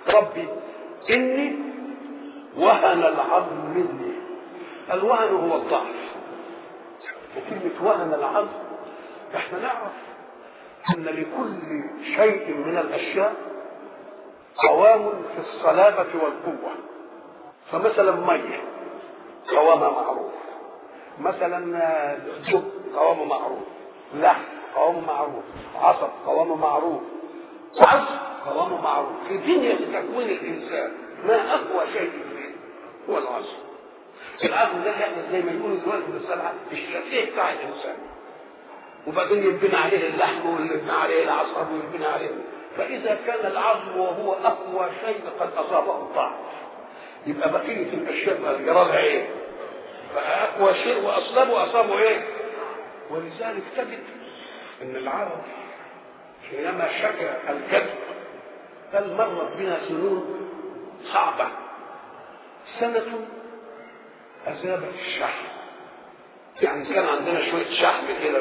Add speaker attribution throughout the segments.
Speaker 1: ربي إني وهن العظم مني الوهن هو الضعف وكلمة وهن العظم احنا نعرف أن لكل شيء من الأشياء قوام في الصلابة والقوة فمثلا مية قوامها معروف مثلا جب قوامه معروف لحم قوامه معروف عصب قوامه معروف عصب قوامه معروف في دنيا تكوين الإنسان ما أقوى شيء فيه هو العصب العظم ده احنا زي ما يقولوا دلوقتي بالصنعة الشفيه بتاع الإنسان وبعدين يبنى عليه اللحم ويبنى عليه العصب ويبنى عليه فإذا كان العظم وهو أقوى شيء قد أصابه الضعف يبقى بقية الأشياء بقى جرالها إيه؟ بقى أقوى شيء وأصلبه أصابه إيه؟ ولذلك تجد أن العرب حينما شكى الكذب قال مرت بنا سنون صعبة سنة أذابت الشحم يعني كان عندنا شوية شحم كده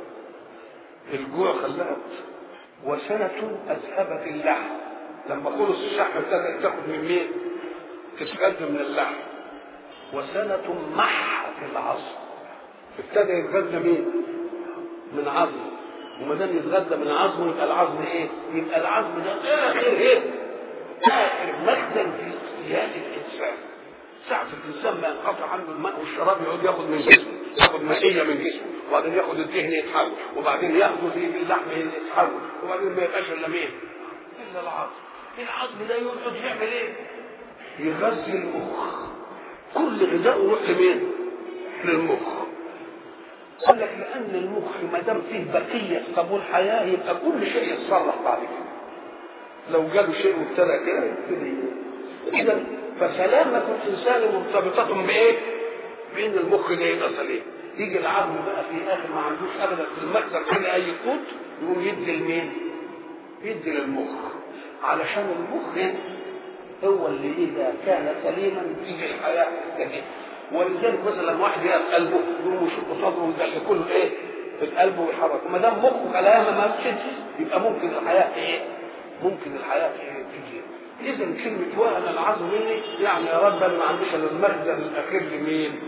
Speaker 1: الجوع خلات وسنة أذهبت اللحم لما خلص الشحم ابتدت تاخد من مين؟ تتغذى من اللحم وسنة محت العظم ابتدى يتغذى مين؟ من عظم وما دام يتغذى من عظمه يبقى العظم ايه؟ يبقى العظم ده اخر ايه؟ اخر مخزن في اغتيال الانسان ساعة الإنسان ما ينقطع عنه الماء والشراب يقعد ياخد من جسمه ياخد مائية من جسمه وبعدين ياخد الدهن يتحول وبعدين ياخد اللحم يتحول وبعدين ما يبقاش إلا مين؟ إلا العظم العظم ده يقعد يعمل إيه؟ يغذي المخ كل غذاء يروح لمين؟ للمخ قال لك لأن المخ ما دام فيه بقية قبول حياة يبقى كل شيء يتصلح بعد كده لو جاله شيء وابتدى كده يبتدي إذا فسلامة الإنسان مرتبطة بإيه؟ بإن المخ ده يبقى سليم. يجي العظم بقى في آخر ما عندوش أبدا في المكتب كده أي قوت يقوم يدي لمين؟ يدي للمخ. علشان المخ هو اللي إذا كان سليما تيجي الحياة تستجيب. ولذلك مثلا لما واحد يقف قلبه يقوم يشق صدره ويدخل كله إيه؟ في القلب ويحرك وما دام مخه كلامه ما تشدش يبقى ممكن الحياة إيه؟ ممكن الحياة إيه؟ تجي. اذا كلمه وهن العظم مني يعني يا رب انا ما عنديش الا المخزن الاخير لمين؟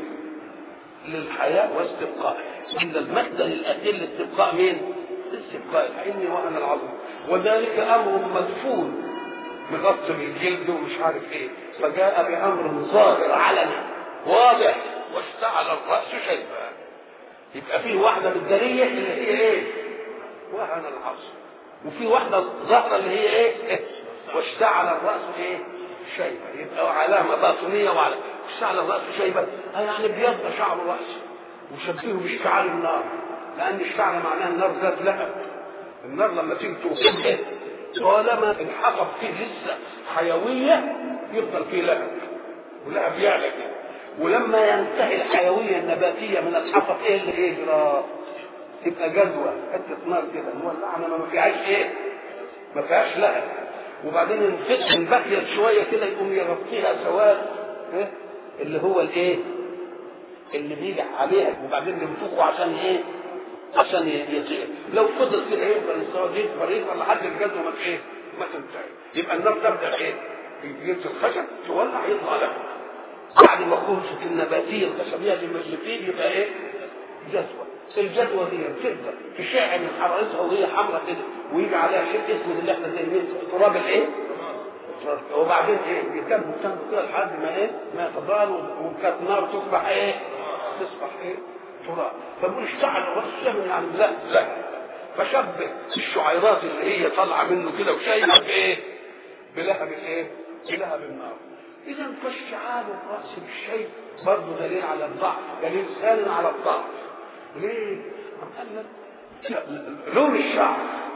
Speaker 1: للحياه واستبقاء ان المخزن الاخير لاستبقاء مين؟ لاستبقاء فاني وهن العظم وذلك امر مدفون مغطى بالجلد ومش عارف ايه فجاء بامر ظاهر علني واضح واشتعل الراس شيبا يبقى في واحده بالداريه اللي هي ايه؟ وهن العظم وفي واحده ظاهره اللي هي ايه؟ واشتعل الراس ايه؟ شيبه يبقى علامه باطنيه وعلى اشتعل الراس شيبه يعني ابيض شعر راسه وشبهه باشتعال النار لان اشتعل معناها النار ذات لهب النار لما تيجي توقفها طالما الحطب فيه لسه حيويه يفضل فيه لهب ولهب يعلى كده ولما ينتهي الحيويه النباتيه من الحطب ايه اللي يجرى؟ تبقى جدوى حته نار كده مولعه ما فيهاش ايه؟ ما فيهاش لهب وبعدين ينفتح الباقية شوية كده يقوم يغطيها سواد إيه؟ اللي هو الايه؟ اللي بيجي عليها وبعدين ينفخه عشان ايه؟ عشان يطير لو فضل كده يفضل السواد يكبر يكبر لحد الجزمة ما ايه؟ ما تنتهي يبقى النار تبدا ايه؟ جبت الخشب تولع يطلع لك بعد ما خلصت النباتية الخشبية اللي فيه يبقى ايه؟ جدوى الجدوى دي بتبدا تشع من حرارتها وهي حمراء كده ويجي عليها شيء اسود اللي احنا زي تراب الايه؟ وبعدين ايه؟ يكمل يكمل كده لحد ما ايه؟ ما يتضال وكانت نار تصبح ايه؟ تصبح ايه؟ تراب فبقول اشتعل الراس الشهم يعني لا لا فشبه الشعيرات اللي هي طالعه منه كده وشايله بايه؟ بلهب الايه؟ بلهب النار اذا فاشتعال الراس بالشيء برضه دليل على الضعف دليل ثاني على الضعف ليه؟ قال لك لون الشعر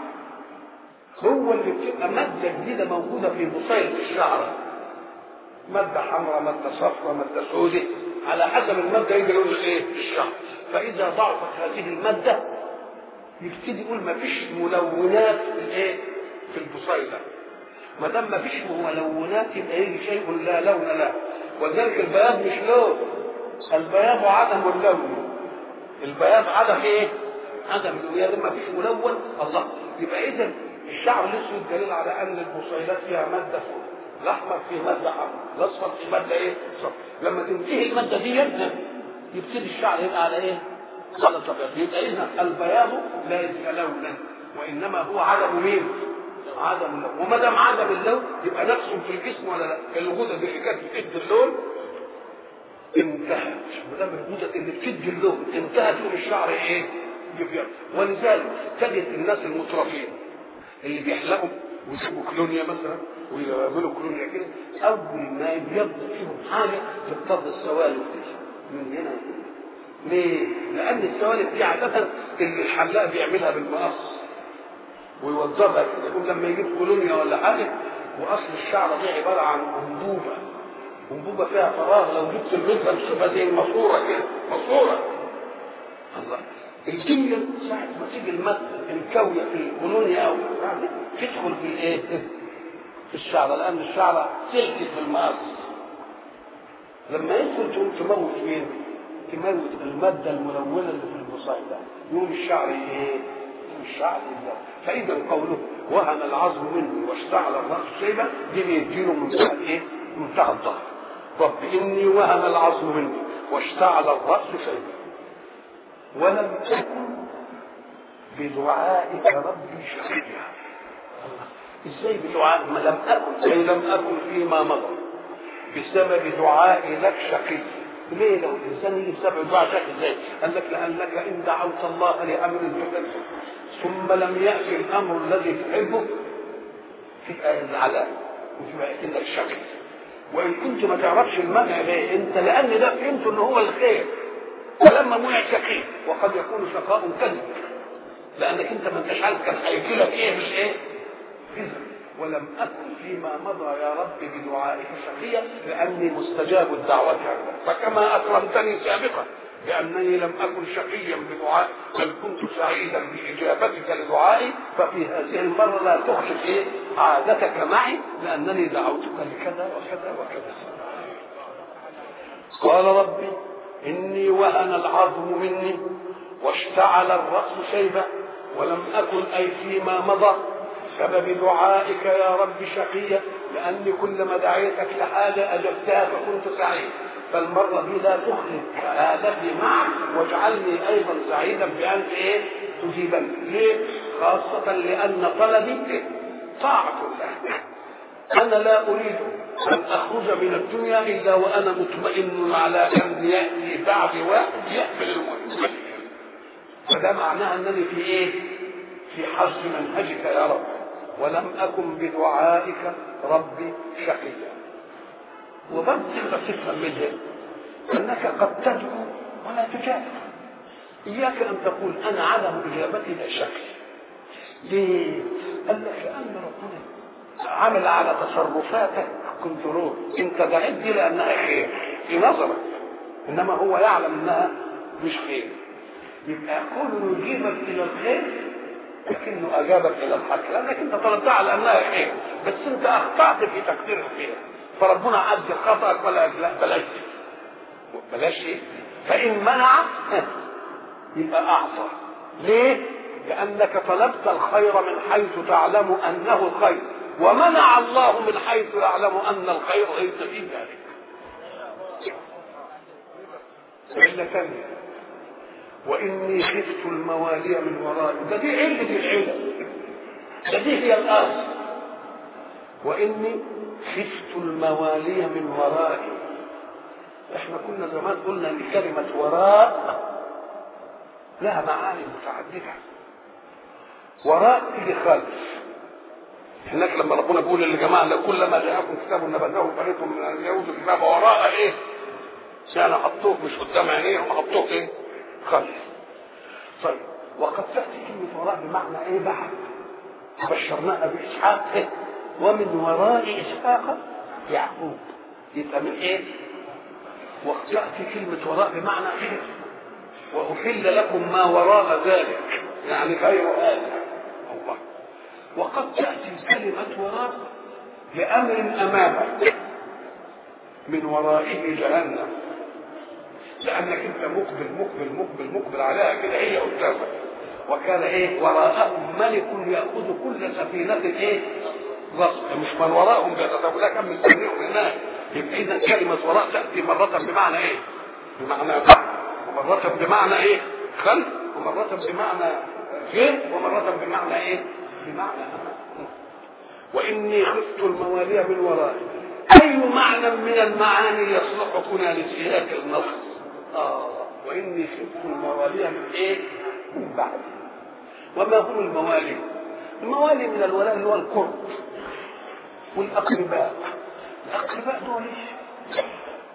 Speaker 1: هو اللي بتبقى مادة جديدة موجودة في بصيلة الشعر مادة حمراء مادة صفراء مادة سوداء على حسب المادة يجي لون الايه؟ الشعر فإذا ضعفت هذه المادة يبتدي يقول ما فيش ملونات في الايه؟ في البصيلة ما دام ما فيش ملونات يبقى يجي شيء لا لون له ولذلك البياض مش لون البياض عدم اللون البياض عدم ايه؟ عدم اللون ما فيش ملون الله يبقى اذا الشعر الاسود دليل على ان البصيلات فيها ماده الاحمر فيه ماده حمراء الاصفر فيه ماده ايه؟ صفر لما تنتهي الماده دي يبتدي الشعر يبقى على ايه؟ على الابيض يبقى اذا البياض ليس لونا وانما هو عدم مين؟ عدم اللون وما دام عدم اللون يبقى نقص في الجسم ولا لا؟ الغدد اللي كانت بتدي اللون انتهت ما دام الغدد اللي بتدي اللون انتهت يوم الشعر ايه؟ يبيض ولذلك تجد الناس المترفين اللي بيحلقوا ويسيبوا كلونيا مثلا ويعملوا كلونيا كده اول ما يبيض فيهم حاجه تضطر السوالف دي من هنا ليه؟ لأن السوالف دي عادة اللي الحلاق بيعملها بالمقص ويوظفها كده يقول لما يجيب كولونيا ولا حاجة وأصل الشعرة دي عبارة عن أنبوبة أنبوبة فيها فراغ لو جبت المدة تشوفها زي الماسورة كده ماسورة الله الكيمياء ساعة ما تيجي المادة الكاوية في الكولونيا أو تدخل في الإيه؟ في الشعرة لأن الشعرة تلكت في المقص لما يدخل تقوم تموت مين؟ تموت المادة الملونة اللي في البصيلة ده يوم الشعر ايه؟ يوم الشعر يبيض فإذا قوله وهن العظم منه واشتعل الرأس شيبة دي بيديله منتهى الايه؟ منتهى الظهر رب إني وهن العظم مني واشتعل الرأس شيبة ولم تكن بدعائك ربي شقيا ازاي بدعاء ما لم اكن اي لم اكن فيما مضى بسبب دعائي لك شقي ليه لو الانسان يجي بسبب دعاء شقي ازاي؟ قال لك لانك ان دعوت الله لامر تحبه ثم لم ياتي الامر الذي تحبه تبقى العذاب وتبقى انك شقي وان كنت ما تعرفش المنع ليه انت لان ده فهمت ان هو الخير فلما منع شقي وقد يكون شقاء كذب لانك انت ما انتش عارف كان هيجي لك ايه مش ايه كذب ولم أكن فيما مضى يا رب بدعائك شقيا لأني مستجاب الدعوة عندك فكما أكرمتني سابقا بأنني لم أكن شقيا بدعائك بل كنت سعيدا بإجابتك لدعائي ففي هذه المرة لا تخشى إيه عادتك معي لأنني دعوتك لكذا وكذا وكذا قال ربي إني وهن العظم مني واشتعل الرأس شيبة ولم أكن أي فيما مضى بسبب دعائك يا رب شقيا لاني كلما دعيتك لحاجه اجبتها فكنت سعيد فالمره دي لا تخلف سعادتي معك واجعلني ايضا سعيدا بان ايه تجيبني ليه؟ خاصة لأن طلبي طاعة الله أنا لا أريد أن أخرج من الدنيا إلا وأنا مطمئن على أن يأتي بعد واحد يحمل المهم فده معناه أنني في إيه؟ في حظ منهجك يا رب ولم أكن بدعائك ربي شقيا وبرضه تقدر تفهم منها أنك قد تدعو ولا تجاب إياك أن تقول أنا عدم إجابتي لا شكل ليه؟ قال لك لأن ربنا عمل على تصرفاتك كنترول أنت دعيت دي لأنها خير في نظرك إنما هو يعلم أنها مش خير يبقى كونه يجيبك إلى الخير لكنه اجابك الى الحق لانك انت طلبتها على انها خير بس انت اخطات في تقدير الخير فربنا عد خطأك ولا لا بلاش بلاش ايه فان منع يبقى اعطى ليه لانك طلبت الخير من حيث تعلم انه الخير ومنع الله من حيث يعلم ان الخير ليس في ذلك علة ثانية واني خفت الموالي من ورائي ده دي علة العلل ده دي هي الاصل واني خفت الموالي من ورائي احنا كنا زمان قلنا ان كلمة وراء لها معاني متعددة وراء تيجي خلف هناك لما ربنا بيقول للجماعة كلما جاءكم كتاب نبذه فريق من اليهود الكتاب وراء ايه؟ يعني حطوه مش قدام عينيهم حطوه ايه؟ خلف طيب وقد تأتي كلمة وراء بمعنى ايه بعد بشرناها بإسحاق إيه؟ ومن وراء إسحاق يعقوب يبقى من ايه وقد تأتي كلمة وراء بمعنى ايه وأحل لكم ما وراء ذلك يعني غير هذا الله وقد تأتي كلمة وراء لأمر أمامك من ورائه جهنم لانك انت مقبل مقبل مقبل مقبل عليها كده هي قدامك وكان ايه وراءهم ملك ياخذ كل سفينه ايه غصب مش من وراءهم طب لا كان مستنيهم هناك يبقى اذا كلمه وراء تاتي مره بمعنى ايه؟ بمعنى بعد ومره بمعنى ايه؟ خلف ومره بمعنى غير ومره بمعنى ايه؟ بمعنى أمام واني خفت الموالي من ورائي اي معنى من المعاني يصلح هنا لسياق النص اه واني خفت الموالي من ايه؟ من بعد وما هم الموالي؟ الموالي من الولاء اللي هو القرب والاقرباء الاقرباء دول ايش؟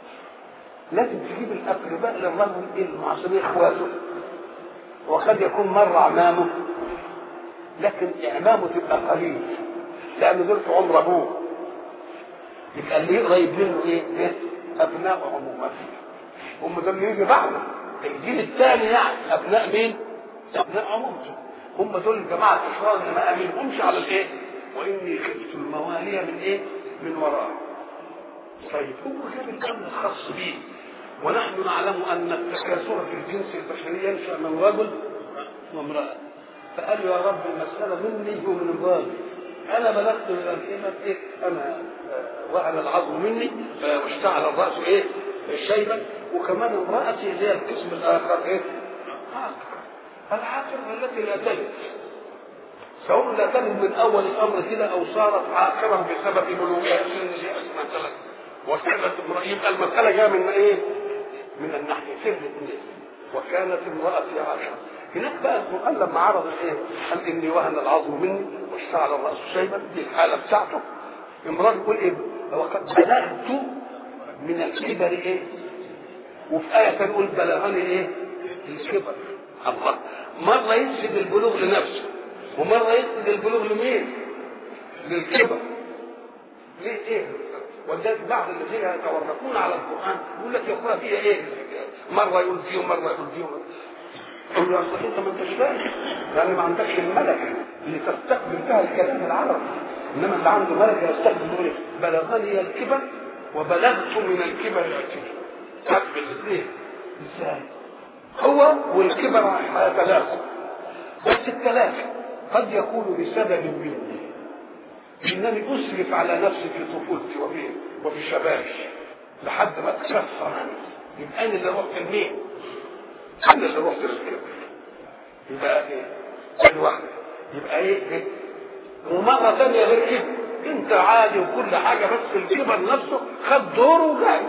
Speaker 1: لازم تجيب الاقرباء للرجل المعصرين اخواته وقد يكون مر عمامه لكن اعمامه تبقى قليل لان دول في عمر ابوه يبقى اللي قريب منه ايه؟ إيه؟ ابناء عمومته هم دول اللي يجي بعده الجيل الثاني يعني ابناء مين؟ ابناء عمومته هم دول الجماعه الاشرار اللي ما امنهمش على الايه؟ واني خفت الموالي من ايه؟ من وراء طيب هو جاب الامر الخاص به ونحن نعلم ان التكاثر في الجنس البشري ينشا من رجل وامراه فقال يا رب المساله مني ومن الراجل انا بلغت من القيمه ايه انا وعلى العظم مني واشتعل الراس ايه شيبا وكمان امراتي اللي هي القسم الاخر ايه العاقر التي لا تلد سواء لا تلد من اول الامر كده او صارت عاقرا بسبب بلوغها سن مثلا وكانت امراه يبقى المساله جايه من ايه؟ من الناحيتين الاثنين وكانت امراتي عاقرا هناك بقى القران لما عرض الايه؟ قال اني وهن العظم مني واشتعل الراس شيبا دي الحاله بتاعته امراه تقول ايه؟ وقد بلغت من الكبر ايه؟ وفي آية تقول بلغني ايه؟ الكبر الله مرة يسجد البلوغ لنفسه ومرة يسجد البلوغ لمين؟ للكبر ليه ايه؟ ولذلك بعض الذين يتورطون على القرآن يقول لك يا اخويا فيها ايه؟ مرة يقول فيه ومرة يقول فيه يقول له اصل انت ما انتش فاهم لان ما عندكش الملكه اللي تستقبل بها الكلام العربي انما اللي عنده ملكه يستقبل يقول بلغني الكبر وبلغت من الكبر العتيق تقبل الاثنين ازاي؟ هو والكبر ثلاثه بس الثلاثه قد يكون بسبب مني انني اسرف على نفسي في طفولتي وفي وفي شبابي لحد ما اتكسر يبقى انا اللي رحت لمين؟ انا اللي رحت للكبر يبقى ايه؟ ادي واحده يبقى ايه؟ إيه؟ ومره ثانيه غير كده انت عادي وكل حاجه بس الكبر نفسه خد دوره وجاي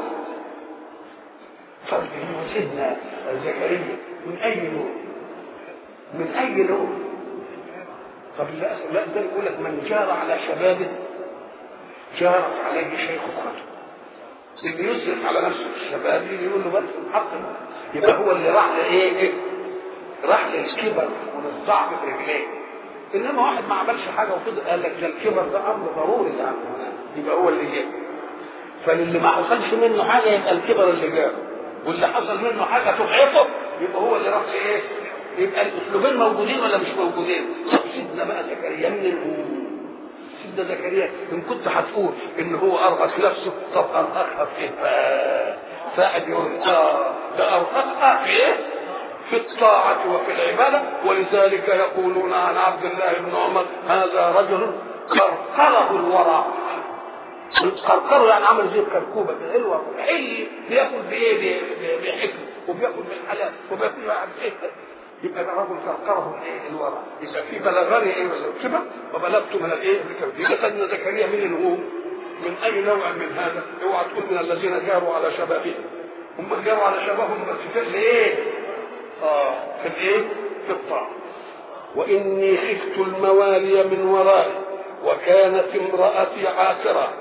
Speaker 1: طب سيدنا زكريا من اي نوع؟ من اي نوع؟ طب لا لا ده يقول لك من جار على شبابه جارت عليه شيخوخته اللي يصرف على نفسه في الشباب يجي يقول له بس الحق يبقى هو اللي راح لايه ايه راح للكبر وللضعف في رجليه انما واحد ما عملش حاجه وفضل قال لك ده الكبر ده امر ضروري يعني يبقى هو اللي جاب فاللي ما حصلش منه حاجه يبقى الكبر اللي جاب واللي حصل منه حاجه تضعفه يبقى هو اللي راح ايه يبقى الاسلوبين موجودين ولا مش موجودين سيدنا بقى زكريا من الأمور سيدنا زكريا ان كنت هتقول ان هو ارهق نفسه طب ارهقها في ايه فاعل يقول اه ده ارهقها في ايه في الطاعة وفي العبادة ولذلك يقولون عن عبد الله بن عمر هذا رجل قرقره الورع قرقره يعني عمل زي الكركوبة حلوة حي بياكل بايه بحكم وبياكل بالحلال وبياكل ايه يبقى ده رجل قرقره الايه الورع يبقى في بلغني ايه كده وبلغت من الايه يبقى سيدنا زكريا من هو من اي نوع من هذا اوعى تقول من الذين جاروا على شبابهم هم جاروا على شبابهم بس في الايه اه في الايه في الطاعه واني خفت الموالي من ورائي وكانت امرأتي عاقرة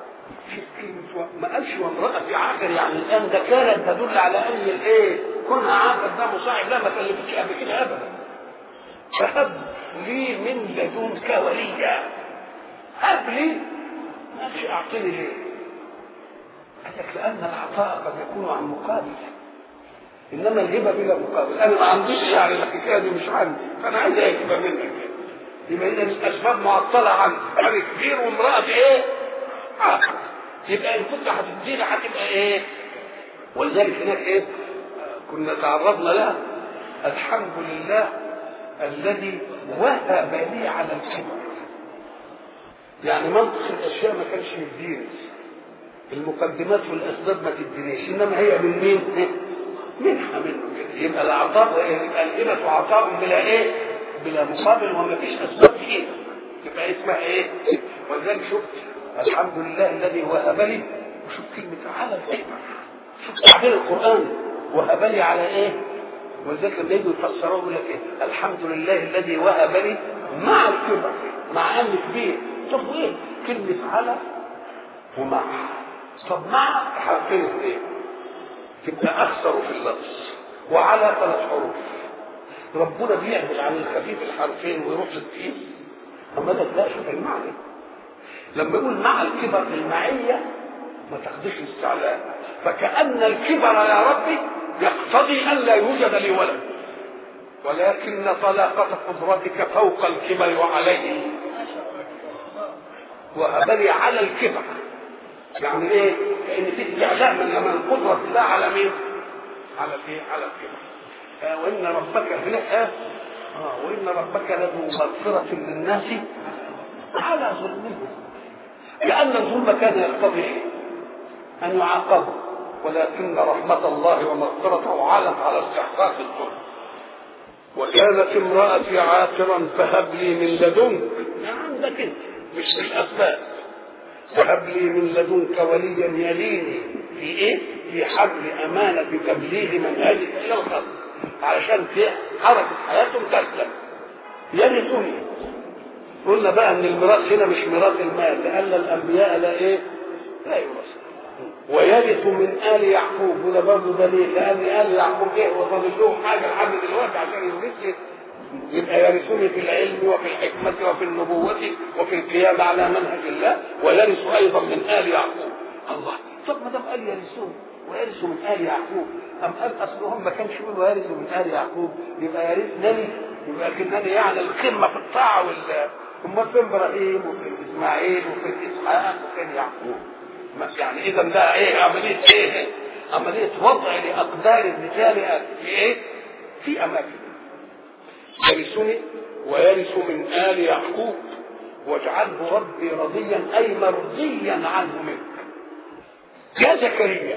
Speaker 1: ما قالش وامرأتي عاقر يعني الآن ده كانت تدل على أن الإيه؟ كونها عاقر ده مصاعب لا ما كلفتش قبل كده أبدا. فهب لي من لدنك وليا. هب لي ما قالش أعطني ليه؟ قال لك لأن العطاء قد يكون عن مقابل. إنما الهبة بلا مقابل، أنا ما عنديش يعني الحكاية دي مش عندي، فأنا عايز هبة منك. يبقى إذا الأسباب معطلة عنه، أنا كبير وامرأتي إيه؟ عاقر. يبقى ان كنت هتدينا هتبقى ايه؟ ولذلك هناك ايه؟ كنا تعرضنا لها الحمد لله الذي وهب لي على الكبر يعني منطق الاشياء ما كانش يديني المقدمات والاسباب ما تدينيش انما هي من مين؟ منحه منه كده يبقى العطاء يبقى الهبه عطاء بلا ايه؟ بلا مقابل وما فيش اسباب فيه يبقى اسمها ايه؟ ولذلك شفت الحمد لله الذي وهب لي وشوف كلمه على الكبر شوف تعبير القران وهب لي على ايه؟ ولذلك لما يجوا يفسروه يقول لك ايه؟ الحمد لله الذي وهب لي مع الكبر مع ان كبير طب ايه؟ كلمه على ومع طب مع حرفين ايه؟ تبقى اكثر في اللفظ وعلى ثلاث حروف ربنا بيعمل على الخفيف الحرفين ويروح للتقيل اما ده لا شوف المعنى لما يقول مع الكبر المعيه ما تاخدش الاستعلاء فكأن الكبر يا ربي يقتضي أن لا يوجد لي ولد ولكن طلاقة قدرتك فوق الكبر وعليه وهبني على الكبر يعني ايه؟ كأن في استعلاء من من قدرة الله على مين؟ على الايه؟ على الكبر آه وإن ربك هناك آه آه وإن ربك لذو مغفرة للناس على ظلمهم لأن الظلم كان يقتضي إيه؟ أن يعاقبوا ولكن رحمة الله ومغفرته عالت على استحقاق الظلم وكانت امرأتي عاقرا فهب لي من لدنك عندك انت مش في الأسباب فهب لي من لدنك وليا يليني في ايه؟ في حمل أمانة تبليغ منهجك إلى الخلق علشان في حركة حياتهم تسلم يرثني قلنا بقى ان الميراث هنا مش ميراث المال لان الانبياء لا ايه؟ لا يورثون ويرث من ال يعقوب وده برضه دليل لان ال يعقوب ايه وفاضل لهم حاجه لحد دلوقتي عشان يورثني يبقى يرثني في العلم وفي الحكمة وفي النبوة وفي القيام على منهج الله ويرث أيضا من آل يعقوب الله طب ما دام قال يرثون ويرثوا من آل يعقوب أم قال أصلهم ما كانش يقول ويرثوا من آل يعقوب يبقى يرثنني يبقى كنني يعني القمة في الطاعة وال أمال فين إبراهيم وفين إسماعيل وفين إسحاق وفين يعقوب يعني إذا ده إيه عملية إيه؟ عملية وضع لأقدار الرجال في إيه؟ في أماكن يرثني ويرث من آل يعقوب واجعله ربي رضيا أي مرضيا عنه منك يا زكريا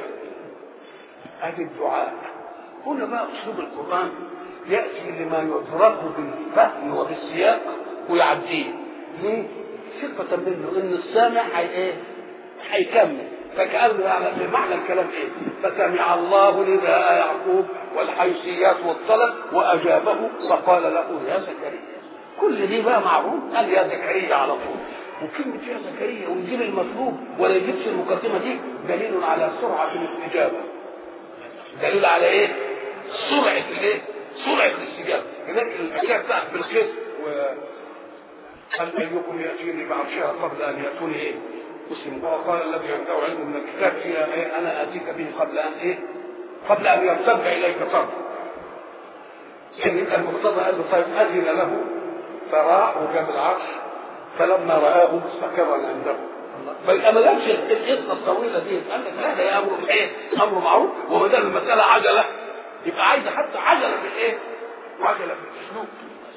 Speaker 1: هذه الدعاء هنا بقى أسلوب القرآن يأتي لما يدرك بالفهم وبالسياق ويعديه ليه؟ ثقة منه إن السامع هي إيه؟ هيكمل فكأنه يعني بمعنى الكلام ايه؟ فسمع الله نداء يعقوب والحيثيات والطلب واجابه فقال له يا زكريا كل دي بقى معروف قال يا زكريا على طول وكلمة يا زكريا ويجيب المطلوب ولا يجيبش المقدمة دي دليل على سرعة الاستجابة دليل على ايه؟ سرعة الايه؟ سرعة الاستجابة هناك الحكاية بتاعت بالخير و هل أيكم يأتيني بعرشها قبل أن يأتوني إيه؟ مسلم وقال الذي عنده علم من الكتاب يا إيه انا اتيك به قبل ان ايه؟ قبل ان يرتد اليك طرف. يعني المقتضى قال له طيب اذن له فراح وجاب العرش فلما رآه مستقرا عنده بل ما قالش القصه الطويله دي قال لك لا ده امر ايه؟ امر معروف وما دام المساله عجله يبقى عايزه حتى عجله في الايه؟ عجله في الاسلوب.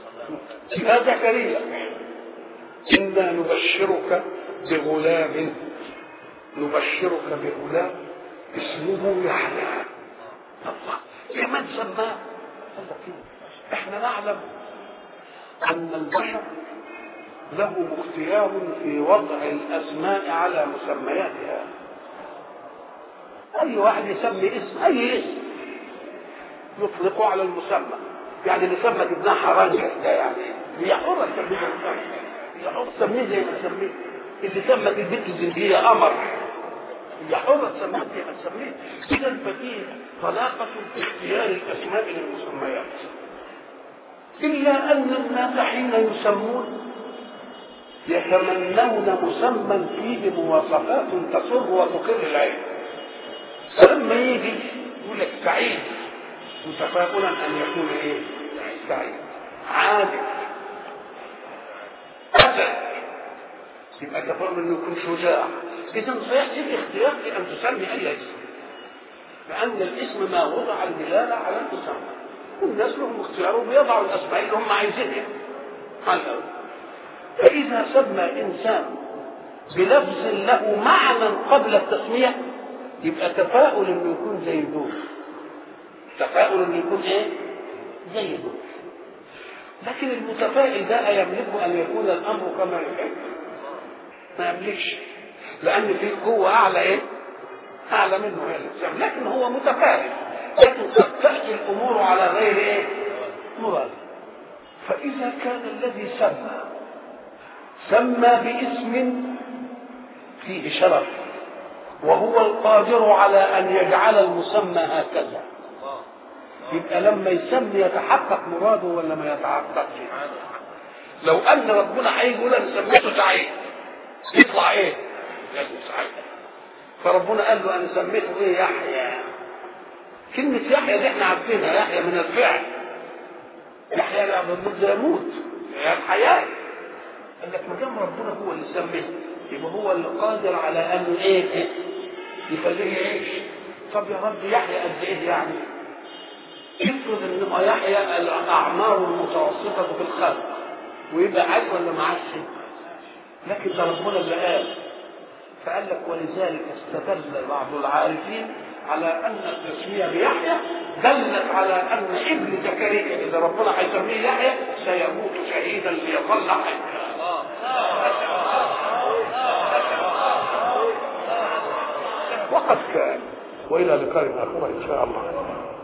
Speaker 1: يا زكريا انا نبشرك بغلام نبشرك بغلام اسمه يحيى الله لمن سماه احنا نعلم ان البشر له اختيار في وضع الاسماء على مسمياتها اي واحد يسمي اسم اي اسم يطلقه على المسمى يعني اللي سمى ابنها حرنجة ده يعني هي حرة تسميه هي حرة تسميه زي ما تسميه اللي سمت البنت الزندية قمر هي حرة تسميها زي ما تسميه إذا ففي طلاقة في اختيار الأسماء للمسميات إلا أن الناس حين يسمون يتمنون مسمى فيه مواصفات تسر وتقر العين فلما يجي يقول لك سعيد متفائلا ان يكون ايه؟ سعيد عادل اسد يبقى تفر انه يكون شجاع اذا سياتي الاختيار في ان تسمي اي اسم لان الاسم ما وضع الدلاله على المسمى والناس لهم اختيار وبيضعوا الاسماء اللي هم عايزينها فاذا سمى انسان بلفظ له معنى قبل التسمية يبقى تفاؤل انه يكون زي دول تفاؤل انه يكون ايه؟ زي دول لكن المتفائل ده يملك ان يكون الامر كما يحب ما يملكش لان في قوه اعلى ايه؟ اعلى منه هي الانسان لكن هو متفائل لكن قد تاتي الامور على غير ايه؟ مراد فاذا كان الذي سمى سمى باسم فيه شرف وهو القادر على ان يجعل المسمى هكذا يبقى لما يسمي يتحقق مراده ولا ما يتحققش لو ان ربنا هيجي يقول انا سميته سعيد يطلع ايه؟ يطلع سعيد فربنا قال له انا سميته ايه يحيى كلمة يحيى دي احنا عارفينها يحيى من الفعل يحيى ده يموت هي الحياة قال لك ما دام ربنا هو اللي سميه يبقى هو اللي قادر على انه ايه يخليه يعيش طب يا رب يحيى قد ايه يعني؟ افرض ان يحيى الاعمار المتوسطه في الخلق ويبقى عاش ولا ما عاش لكن ده ربنا اللي قال فقال لك ولذلك استدل بعض العارفين على ان التسميه بيحيى دلت على ان ابن زكريا اذا ربنا هيسميه يحيى سيموت شهيدا ليظل حيا وقد كان والى لقاء اخر ان شاء الله